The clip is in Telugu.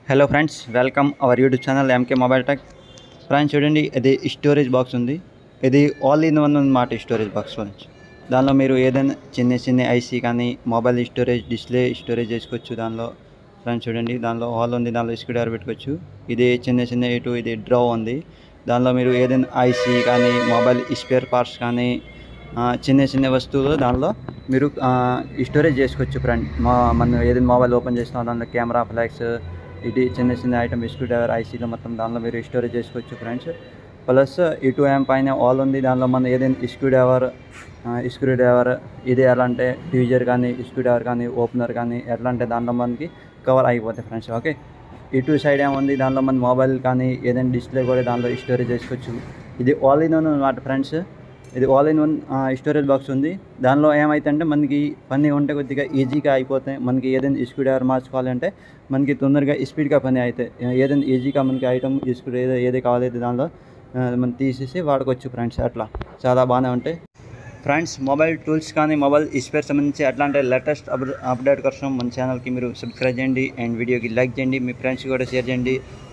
hello friends welcome our YouTube channel MK mobile tech friends చూడండి ఇది స్టోరేజ్ బాక్స్ ఉంది ఇది ఆల్ ఇన్ వన్ అన్నమాట స్టోరేజ్ బాక్స్ ఫ్రెండ్స్ దానిలో మీరు ఏదైనా చిన్న చిన్న ఐసీ కానీ మొబైల్ స్టోరేజ్ డిస్ప్లే స్టోరేజ్ చేసుకోవచ్చు దానిలో ఫ్రెండ్స్ చూడండి దానిలో హాల్ ఉంది దానిలో స్క్రూ డ్రైవర్ పెట్టుకోవచ్చు ఇది చిన్న చిన్న ఇటు ఇది డ్రా ఉంది దానిలో మీరు ఏదైనా ఐసీ కానీ మొబైల్ స్పేర్ పార్ట్స్ కానీ ఆ, చిన్న చిన్న వస్తువులు దానిలో మీరు ఆ, స్టోరేజ్ చేసుకోవచ్చు ఫ్రెండ్ మా మనం ఏదైనా మొబైల్ ఓపెన్ చేసినా దానిలో కెమెరా ఫ్లాగ్స్ ఇది చిన్న చిన్న ఐటమ్ స్క్రూ డ్రైవర్ ఐసీలో మొత్తం దానిలో మీరు స్టోరేజ్ చేసుకోవచ్చు ఫ్రెండ్స్ ప్లస్ ఈ టూ ఎం పైన ఆల్ ఉంది దానిలో మనం ఏదైనా స్క్రూ డ్రైవర్ స్క్రూ డ్రైవర్ ఇది ఎలా అంటే ట్యూజర్ కానీ స్క్రూ డ్రైవర్ కానీ ఓపెనర్ కానీ ఎట్లా అంటే దానిలో మనకి కవర్ అయిపోతాయి ఫ్రెండ్స్ ఓకే ఈ టూ సైడ్ ఏముంది దానిలో మన మొబైల్ కానీ ఏదైనా డిస్ప్లే కూడా దానిలో స్టోరేజ్ చేసుకోవచ్చు ఇది ఆల్ ఇన్ వన్ అనమాట ఫ్రెండ్స్ ఇది all in one storage box ఉంది దానిలో ఏమైతుందంటే మనకి పని ఉంటే కొద్దిగా ఈజీగా అయిపోతాయి మనకి ఏదైనా స్క్రూ డ్రైవర్ మార్చుకోవాలంటే మనకి తొందరగా స్పీడ్గా పని అవుతాయి ఏదైనా ఈజీగా మనకి ఐటమ్ స్క్రూ ఏదో ఏది కావాలి దానిలో ఆ, మనం తీసేసి వాడుకోవచ్చు ఫ్రెండ్స్ అట్లా చాలా బాగానే ఉంటాయి ఫ్రెండ్స్ మొబైల్ టూల్స్ కానీ మొబైల్ స్పేర్ సంబంధించి అట్లాంటి లేటెస్ట్ అప్ అప్డేట్ కోసం మన ఛానల్కి మీరు సబ్స్క్రైబ్ చేయండి అండ్ వీడియోకి లైక్ చేయండి మీ ఫ్రెండ్స్ కూడా షేర్ చేయండి